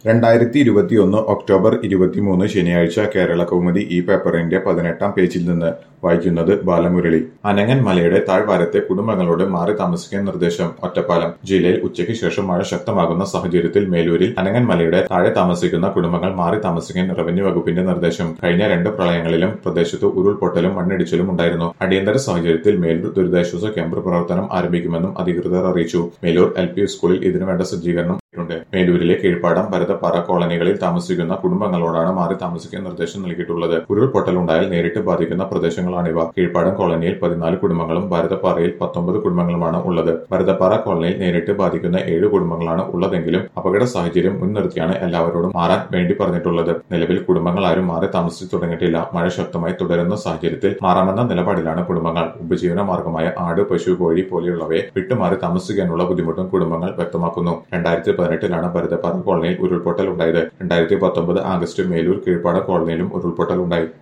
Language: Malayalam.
രണ്ടായിരത്തി ഇരുപത്തിയൊന്ന് ഒക്ടോബർ ഇരുപത്തിമൂന്ന് ശനിയാഴ്ച കേരള കൗമുദി ഈ പേപ്പറിന്റെ പതിനെട്ടാം പേജിൽ നിന്ന് വായിക്കുന്നത് ബാലമുരളി അനങ്ങൻ മലയുടെ താഴ്വാരത്തെ കുടുംബങ്ങളോട് മാറി താമസിക്കാൻ നിർദ്ദേശം ഒറ്റപ്പാലം ജില്ലയിൽ ഉച്ചയ്ക്ക് ശേഷം മഴ ശക്തമാകുന്ന സാഹചര്യത്തിൽ മേലൂരിൽ അനങ്ങൻ മലയുടെ താഴെ താമസിക്കുന്ന കുടുംബങ്ങൾ മാറി താമസിക്കാൻ റവന്യൂ വകുപ്പിന്റെ നിർദ്ദേശം കഴിഞ്ഞ രണ്ട് പ്രളയങ്ങളിലും പ്രദേശത്ത് ഉരുൾപൊട്ടലും മണ്ണിടിച്ചിലും ഉണ്ടായിരുന്നു അടിയന്തര സാഹചര്യത്തിൽ മേലൂർ ദുരിതാശ്വാസ ക്യാമ്പ് പ്രവർത്തനം ആരംഭിക്കുമെന്നും അധികൃതർ അറിയിച്ചു മേലൂർ എൽ പി സ്കൂളിൽ ഇതിനുവേണ്ട സജ്ജീകരണം ണ്ട് മേലൂരിലെ കീഴ്പ്പാടം ഭരതപ്പാറ കോളനികളിൽ താമസിക്കുന്ന കുടുംബങ്ങളോടാണ് മാറി താമസിക്കാൻ നിർദ്ദേശം നൽകിയിട്ടുള്ളത് ഉരുൾപൊട്ടലുണ്ടായാൽ നേരിട്ട് ബാധിക്കുന്ന പ്രദേശങ്ങളാണിവ കീഴ്പ്പാടം കോളനിയിൽ പതിനാല് കുടുംബങ്ങളും ഭരതപ്പാറയിൽ പത്തൊമ്പത് കുടുംബങ്ങളുമാണ് ഉള്ളത് ഭരതപ്പാറ കോളനിയിൽ നേരിട്ട് ബാധിക്കുന്ന ഏഴ് കുടുംബങ്ങളാണ് ഉള്ളതെങ്കിലും അപകട സാഹചര്യം മുൻനിർത്തിയാണ് എല്ലാവരോടും മാറാൻ വേണ്ടി പറഞ്ഞിട്ടുള്ളത് നിലവിൽ കുടുംബങ്ങൾ ആരും മാറി താമസിച്ചു തുടങ്ങിയിട്ടില്ല മഴ ശക്തമായി തുടരുന്ന സാഹചര്യത്തിൽ മാറാമെന്ന നിലപാടിലാണ് കുടുംബങ്ങൾ ഉപജീവന മാർഗമായ ആട് പശു കോഴി പോലെയുള്ളവയെ വിട്ടുമാറി താമസിക്കാനുള്ള ബുദ്ധിമുട്ടും കുടുംബങ്ങൾ വ്യക്തമാക്കുന്നു രണ്ടായിരത്തി പതിനെട്ടിലാണ് ഭരതപ്പാറ കോളനിയിൽ ഉരുൾപൊട്ടൽ ഉണ്ടായത് രണ്ടായിരത്തി പത്തൊമ്പത് ആഗസ്റ്റ് മേലൂർ കീഴ്പ്പാട കോളനിയിലും ഉരുൾപൊട്ടൽ ഉണ്ടായി